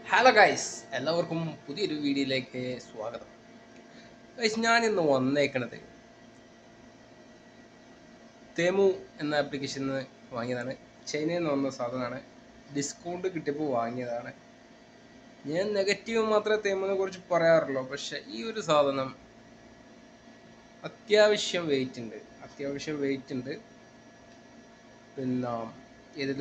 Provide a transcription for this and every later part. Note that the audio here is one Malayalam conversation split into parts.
ഹലോ ഗൈസ് എല്ലാവർക്കും പുതിയൊരു വീഡിയോയിലേക്ക് സ്വാഗതം ഗൈസ് ഞാൻ ഇന്ന് വന്നേക്കണത് തേമു എന്ന ആപ്ലിക്കേഷനിൽ നിന്ന് വാങ്ങിയതാണ് ചൈനയിൽ നിന്ന് വന്ന സാധനമാണ് ഡിസ്കൗണ്ട് കിട്ടിയപ്പോൾ വാങ്ങിയതാണ് ഞാൻ നെഗറ്റീവ് മാത്രമേ തേമുവിനെ കുറിച്ച് പറയാറുള്ളൂ പക്ഷെ ഈ ഒരു സാധനം അത്യാവശ്യം വെയിറ്റ് ഉണ്ട് അത്യാവശ്യം വെയിറ്റ് ഉണ്ട് പിന്നെ ഇതിൽ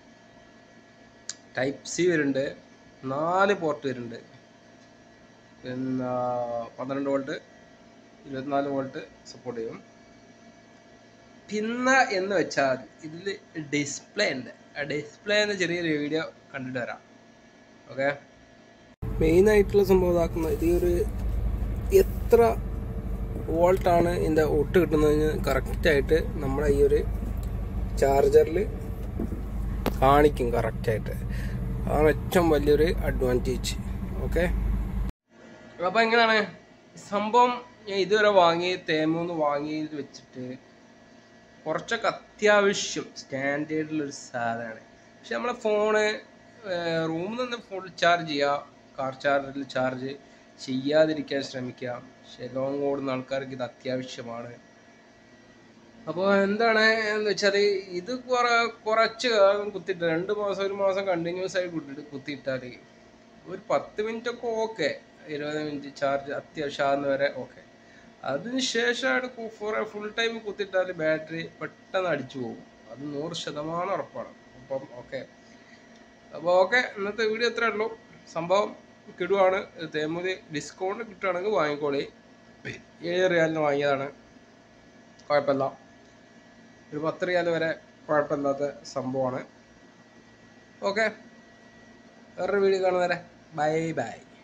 ടൈപ്പ് സി വരുന്നുണ്ട് നാല് പോർട്ട് വരുന്നുണ്ട് പിന്നെ പന്ത്രണ്ട് വോൾട്ട് ഇരുപത്തിനാല് വോൾട്ട് സപ്പോർട്ട് ചെയ്യും പിന്നെ എന്ന് വെച്ചാൽ ഇതിൽ ഡിസ്പ്ലേ ഉണ്ട് ആ ഡിസ്പ്ലേ എന്ന ചെറിയൊരു വീഡിയോ കണ്ടിട്ട് വരാം ഓക്കെ മെയിൻ ആയിട്ടുള്ള സംഭവം ഇതാക്കുന്നത് ഇത് ഒരു എത്ര വോൾട്ടാണ് ഇതിൻ്റെ ഒട്ട് കിട്ടുന്നതിന് കറക്റ്റായിട്ട് നമ്മുടെ ഈ ഒരു ചാർജറിൽ കാണിക്കും കറക്റ്റായിട്ട് അതാണ് ഏറ്റവും വലിയൊരു അഡ്വാൻറ്റേജ് ഓക്കെ അപ്പോൾ എങ്ങനെയാണ് സംഭവം ഞാൻ ഇതുവരെ വാങ്ങി തേമൂന്ന് വാങ്ങിയത് വെച്ചിട്ട് കുറച്ചൊക്കെ അത്യാവശ്യം സ്റ്റാൻഡേർഡിലൊരു സാധനമാണ് പക്ഷെ നമ്മളെ ഫോണ് റൂമിൽ നിന്ന് ഫുൾ ചാർജ് ചെയ്യുക കാർ ചാർജറിൽ ചാർജ് ചെയ്യാതിരിക്കാൻ ശ്രമിക്കുക പക്ഷെ ലോങ് ഓടുന്ന ആൾക്കാർക്ക് ഇത് അത്യാവശ്യമാണ് അപ്പോൾ എന്താണ് എന്ന് വെച്ചാൽ ഇത് കുറ കുറച്ച് കാലം കുത്തിയിട്ട് രണ്ട് മാസം ഒരു മാസം കണ്ടിന്യൂസ് ആയി കുത്തിട്ട് കുത്തിയിട്ടാൽ ഒരു പത്ത് മിനിറ്റ് ഒക്കെ ഓക്കെ ഇരുപത് മിനിറ്റ് ചാർജ് അത്യാവശ്യമാകുന്ന വരെ ഓക്കെ അതിന് ശേഷമാണ് ഫുൾ ടൈം കുത്തിയിട്ടാൽ ബാറ്ററി പെട്ടെന്ന് അടിച്ചു പോകും അത് നൂറ് ശതമാനം ഉറപ്പാണ് അപ്പം ഓക്കെ അപ്പോൾ ഓക്കെ ഇന്നത്തെ വീഡിയോ ഇത്രേ ഉള്ളൂ സംഭവം കിടുവാണ് തേമുതി ഡിസ്കൗണ്ട് കിട്ടുകയാണെങ്കിൽ വാങ്ങിക്കോളി ഏഴ് റിയാലിന് വാങ്ങിയതാണ് കുഴപ്പമില്ല ഒരു പത്ത് റിയാൽ വരെ കുഴപ്പമില്ലാത്ത സംഭവമാണ് ഓക്കെ വേറൊരു വീഡിയോ കാണുന്നവരെ ബൈ ബൈ